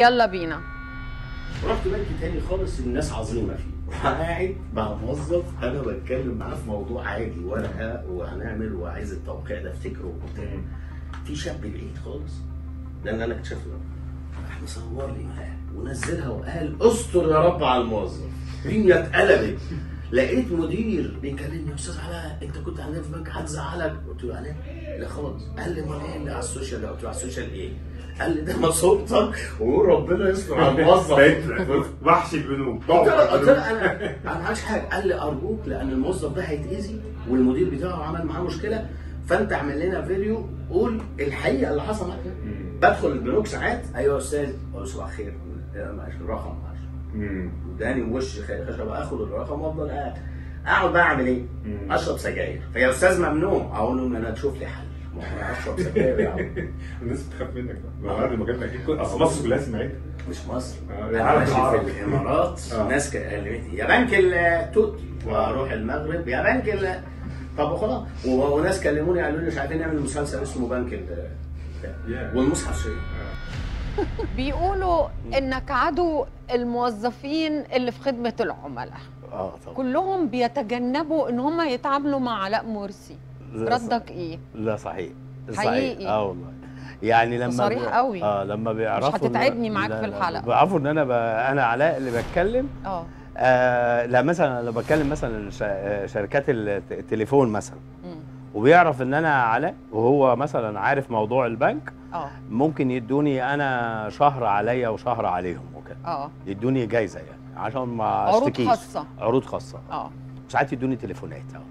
يلا بينا رحت بنك تاني خالص الناس عظيمه فيه قاعد مع موظف انا بتكلم معاه في موضوع عادي ورقه وهنعمل وعايز التوقيع ده افتكره وبتاع في شاب بعيد خالص ده اللي انا اكتشفته راح مصور لي معاه ونزلها وقال استر يا رب على الموظف الدنيا اتقلبت لقيت مدير بيكلمني يا استاذ علاء انت كنت عندنا في بنك هتزعلك قلت له علاء لا خالص قال لي امال ايه اللي على السوشيال قلت له على السوشيال ايه؟ قال لي ده مصوبتك ويقول ربنا يستر على الموظف وحش البنوك قلت له قلت له انا انا ما عملتش حاجه قال لي ارجوك لان الموظف ده هيتاذي والمدير بتاعه عمل معاه مشكله فانت اعمل لنا فيديو قول الحقيقه اللي حصل معاك بدخل البنوك ساعات ايوه يا استاذ اقول له صباح الخير لا، معلش الرقم معلش اداني وش خشب اخد الرقم وافضل قاعد اقعد بقى اعمل ايه؟ مم. اشرب سجاير فيا استاذ ممنوع اقول له ان انا تشوف لي حل ما هو انا اشرب سجاير يا عم الناس بتخاف منك بقى بعد ما جبنا اكيد كل- اصل مصر كلها سمعتها مش مصر آه، انا العالم ماشي في العربي. الامارات آه. ناس كلمتني يا بنك التوت واروح المغرب يا بنك ال طب وخلاص و- وناس كلموني قالوا لي مش عايزين نعمل مسلسل اسمه بنك ال Yeah. والمصحف شيء بيقولوا انك عدو الموظفين اللي في خدمه العملاء اه طبعا كلهم بيتجنبوا ان هم يتعاملوا مع علاء مرسي لا ردك ايه لا صحيح حقيقي. صحيح اه والله يعني لما صريح بي- قوي. اه لما بيعرفوا إن- هتتعبني معاك لا في لا، الحلقة. بيعرفوا ان انا ب... انا علاء اللي بتكلم اه آه لا مثلا لو بتكلم مثلا ش... آه، شركات الت- التليفون مثلا مم. وبيعرف ان انا علاء وهو مثلا عارف موضوع البنك اه ممكن يدوني انا شهر عليا وشهر عليهم وكده اه يدوني جايزه يعني عشان ما عروض اشتكيش خاصة. عروض خاصه اه ساعات يدوني تليفونات اه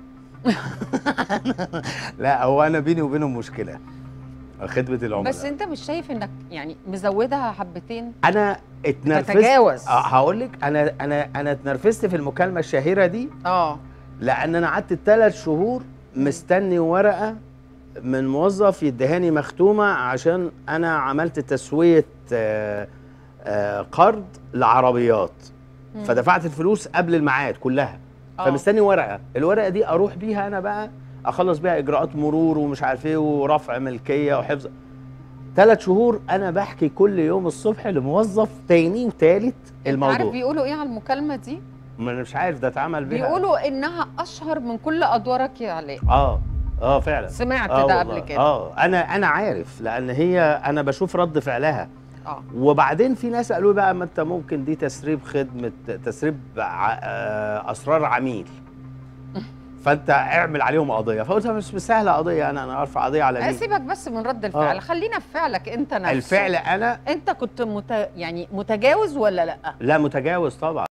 لا هو انا بيني وبينهم مشكله خدمه العملاء بس انت مش شايف انك يعني مزودها حبتين انا اتنرفزت تتجاوز. اه هقول لك انا انا انا اتنرفزت في المكالمه الشهيره دي اه لان انا قعدت ثلاث شهور مستني ورقه من موظف يدهاني مختومه عشان انا عملت تسويه آه، آه، قرض لعربيات مم. فدفعت الفلوس قبل الميعاد كلها آه. فمستني ورقه الورقه دي اروح بيها انا بقى اخلص بيها اجراءات مرور ومش عارف ايه ورفع ملكيه وحفظ ثلاث شهور انا بحكي كل يوم الصبح لموظف تاني وتالت انت عارف الموضوع بيقولوا ايه على المكالمه دي ما انا مش عارف ده اتعمل بيها بيقولوا انها اشهر من كل ادوارك يا علاء اه اه فعلا سمعت آه ده والله. قبل كده اه انا انا عارف لان هي انا بشوف رد فعلها اه وبعدين في ناس قالوا لي بقى ما انت ممكن دي تسريب خدمه تسريب ع- آه، اسرار عميل فانت اعمل عليهم قضيه فقلت مش سهله قضيه انا انا ارفع قضيه على مين سيبك بس من رد الفعل آه. خلينا في فعلك انت نفسه الفعل انا انت كنت مت... يعني متجاوز ولا لا لا متجاوز طبعا